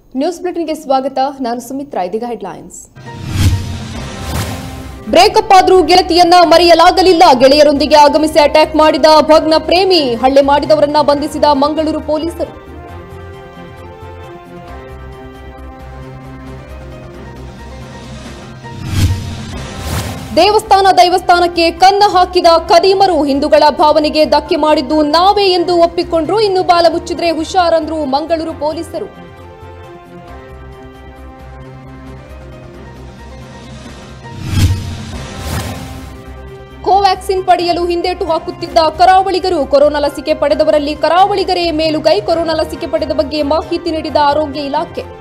news ಬುಲೆಟಿನ್ಗೆ ಸ್ವಾಗತ ನಾನು ಸುಮಿತ್ರಾ ಇದೀಗ ಹೆಡ್ಲೈನ್ಸ್ ಬ್ರೇಕಪ್ ಆದ್ರೂ ಗೆಳತಿಯನ್ನ ಮರೆಯಲಾಗಲಿಲ್ಲ ಗೆಳೆಯರೊಂದಿಗೆ ಆಗಮಿಸಿ ಅಟ್ಯಾಕ್ ಮಾಡಿದ ಭಗ್ನ ಪ್ರೇಮಿ ಹಳ್ಳೆ ಮಾಡಿದವರನ್ನ ಬಂಧಿಸಿದ ಮಂಗಳೂರು ಪೊಲೀಸರು ದೇವಸ್ಥಾನ ದೈವಸ್ಥಾನಕ್ಕೆ ಕನ್ನ ಹಾಕಿದ ಕದೀಮರು ಹಿಂದೂಗಳ ಭಾವನೆಗೆ ಧಕ್ಕೆ ಮಾಡಿದ್ದು ನಾವೇ ಎಂದು ಒಪ್ಪಿಕೊಂಡ್ರು ಇನ್ನು ಬಾಲ ಮುಚ್ಚಿದ್ರೆ ಹುಷಾರಂದ್ರು ಮಂಗಳೂರು ಪೊಲೀಸರು ಕೋವ್ಯಾಕ್ಸಿನ್ ಪಡೆಯಲು ಹಿಂದೇಟು ಹಾಕುತ್ತಿದ್ದ ಕರಾವಳಿಗರು ಕೊರೋನಾ ಲಸಿಕೆ ಪಡೆದವರಲ್ಲಿ ಕರಾವಳಿಗರೇ ಮೇಲುಗೈ ಕೊರೋನಾ ಲಸಿಕೆ ಪಡೆದ ಬಗ್ಗೆ ಮಾಹಿತಿ ನೀಡಿದ ಆರೋಗ್ಯ ಇಲಾಖೆ